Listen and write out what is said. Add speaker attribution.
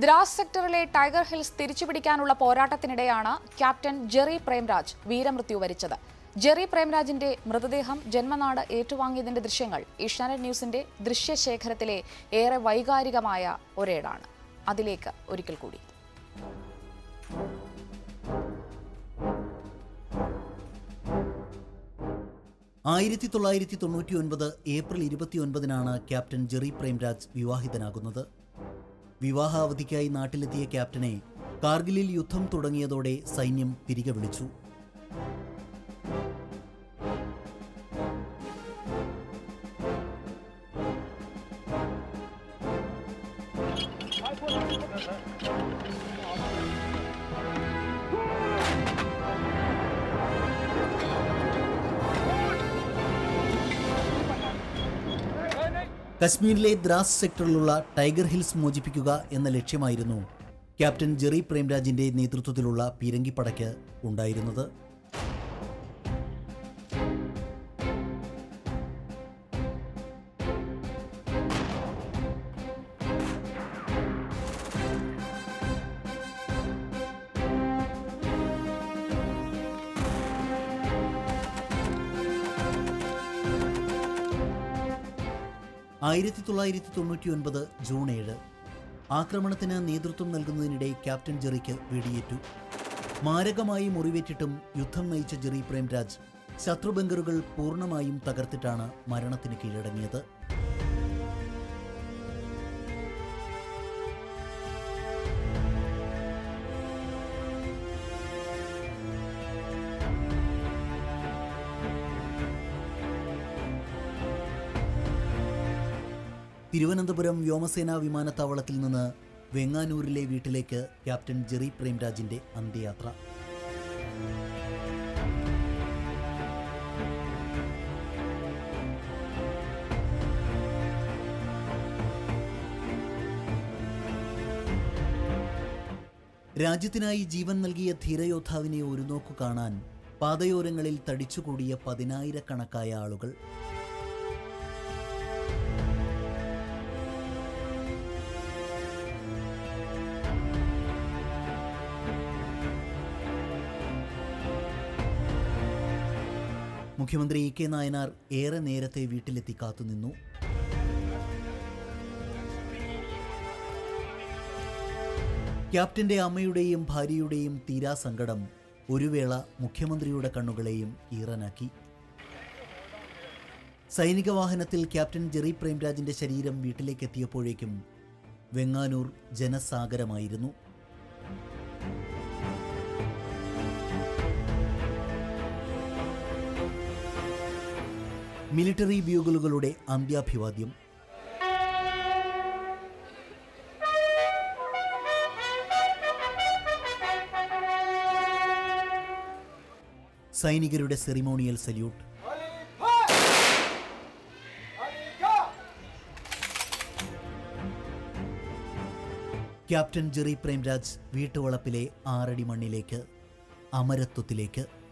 Speaker 1: ദ്രാസ് സെക്ടറിലെ tiger hills തിരിച്ചുപിടിക്കാനുള്ള പോരാട്ടത്തിനിടെയാണ് ക്യാപ്റ്റൻ ജെറി പ്രേംരാജ് വീരമൃത്യു വരിച്ചത് ജെറി പ്രേംരാജിന്റെ മൃതദേഹം ജന്മനാട് ഏറ്റുവാങ്ങിയതിന്റെ ദൃശ്യങ്ങൾ ഏഷ്യാനെറ്റ് ന്യൂസിന്റെ ദൃശ്യശേഖരത്തിലെ ഏറെ വൈകാരികമായ ഒരേടാണ് അതിലേക്ക് ഒരിക്കൽ കൂടി
Speaker 2: ആയിരത്തി തൊള്ളായിരത്തി തൊണ്ണൂറ്റി ഒൻപത് ഏപ്രിൽ ഇരുപത്തിയൊൻപതിനാണ് ക്യാപ്റ്റൻ ജെറി പ്രേംരാജ് വിവാഹിതനാകുന്നത് വിവാഹാവധിക്കായി നാട്ടിലെത്തിയ ക്യാപ്റ്റനെ കാർഗിലിൽ യുദ്ധം തുടങ്ങിയതോടെ സൈന്യം തിരികെ വിളിച്ചു കശ്മീരിലെ ദ്രാസ് സെക്ടറിലുള്ള ടൈഗർ ഹിൽസ് മോചിപ്പിക്കുക എന്ന ലക്ഷ്യമായിരുന്നു ക്യാപ്റ്റൻ ജെറി പ്രേംരാജിന്റെ നേതൃത്വത്തിലുള്ള പീരങ്കിപ്പടയ്ക്ക് ഉണ്ടായിരുന്നത് ആയിരത്തി തൊള്ളായിരത്തി തൊണ്ണൂറ്റി ഒൻപത് ജൂൺ ഏഴ് ആക്രമണത്തിന് നേതൃത്വം നൽകുന്നതിനിടെ ക്യാപ്റ്റൻ ജെറിക്ക് വെടിയേറ്റു മാരകമായി മുറിവേറ്റിട്ടും യുദ്ധം നയിച്ച ജെറി പ്രേംരാജ് ശത്രു ബങ്കറുകൾ പൂർണ്ണമായും തകർത്തിട്ടാണ് മരണത്തിന് കീഴടങ്ങിയത് തിരുവനന്തപുരം വ്യോമസേനാ വിമാനത്താവളത്തിൽ നിന്ന് വെങ്ങാനൂരിലെ വീട്ടിലേക്ക് ക്യാപ്റ്റൻ ജെറി പ്രേംരാജിന്റെ അന്ത്യയാത്ര രാജ്യത്തിനായി ജീവൻ നൽകിയ ധീരയോദ്ധാവിനെ ഒരു നോക്കു കാണാൻ പാതയോരങ്ങളിൽ തടിച്ചുകൂടിയ പതിനായിരക്കണക്കായ ആളുകൾ മുഖ്യമന്ത്രി ഇ കെ നായനാർ ഏറെ നേരത്തെ വീട്ടിലെത്തി കാത്തുനിന്നു ക്യാപ്റ്റന്റെ അമ്മയുടെയും ഭാര്യയുടെയും തീരാസങ്കടം ഒരു വേള മുഖ്യമന്ത്രിയുടെ കണ്ണുകളെയും ഈറനാക്കി സൈനിക വാഹനത്തിൽ ക്യാപ്റ്റൻ ജെറി പ്രേംരാജിന്റെ ശരീരം വീട്ടിലേക്ക് എത്തിയപ്പോഴേക്കും വെങ്ങാനൂർ ജനസാഗരമായിരുന്നു മിലിറ്ററി ബ്യൂഗലുകളുടെ അന്ത്യാഭിവാദ്യം സൈനികരുടെ ceremonial salute captain Jerry Premraj വീട്ടുവളപ്പിലെ ആറടി മണ്ണിലേക്ക് അമരത്വത്തിലേക്ക്